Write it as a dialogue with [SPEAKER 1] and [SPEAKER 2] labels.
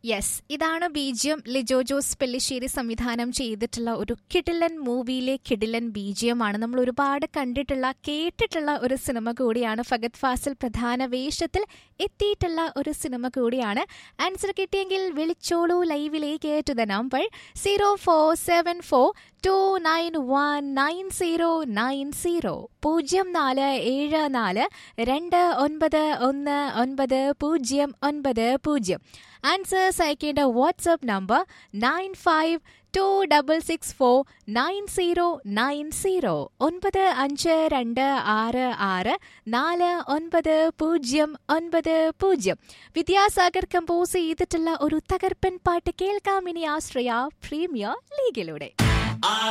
[SPEAKER 1] yes ഇതാണ് ബീജിയം ലിജോ ജോസ് പെല്ലിശ്ശേരി സംവിധാനം ചെയ്തിട്ടുള്ള ഒരു കിടിലൻ മൂവിയിലെ കിടിലൻ ബീജിയമാണ് നമ്മൾ ഒരുപാട് കണ്ടിട്ടുള്ള കേട്ടിട്ടുള്ള ഒരു സിനിമ കൂടിയാണ് ഫഗത് ഫാസിൽ പ്രധാന വേഷത്തിൽ എത്തിയിട്ടുള്ള ഒരു സിനിമ കൂടിയാണ് ആൻസർ കിട്ടിയെങ്കിൽ വിളിച്ചോളൂ ലൈവിലേക്ക് to the number zero four seven four two nine one nine zero nine zero പൂജ്യം നാല് ഏഴ് നാല് രണ്ട് ഒൻപത് ഒന്ന് ഒൻപത് പൂജ്യം ഒൻപത് പൂജ്യം ആൻസേഴ്സ് അയക്കേണ്ട WhatsApp number nine five two double six four nine zero nine zero ഒൻപത് അഞ്ച് രണ്ട് ആറ് ആറ് നാല് ഒൻപത് പൂജ്യം ഒൻപത് പൂജ്യം വിദ്യാസാഗർ കമ്പോസ് ചെയ്തിട്ടുള്ള ഒരു തകർപ്പൻ പാട്ട് കേൾക്കാം ഇനി ആശ്രയ പ്രീമിയർ ലീഗിലൂടെ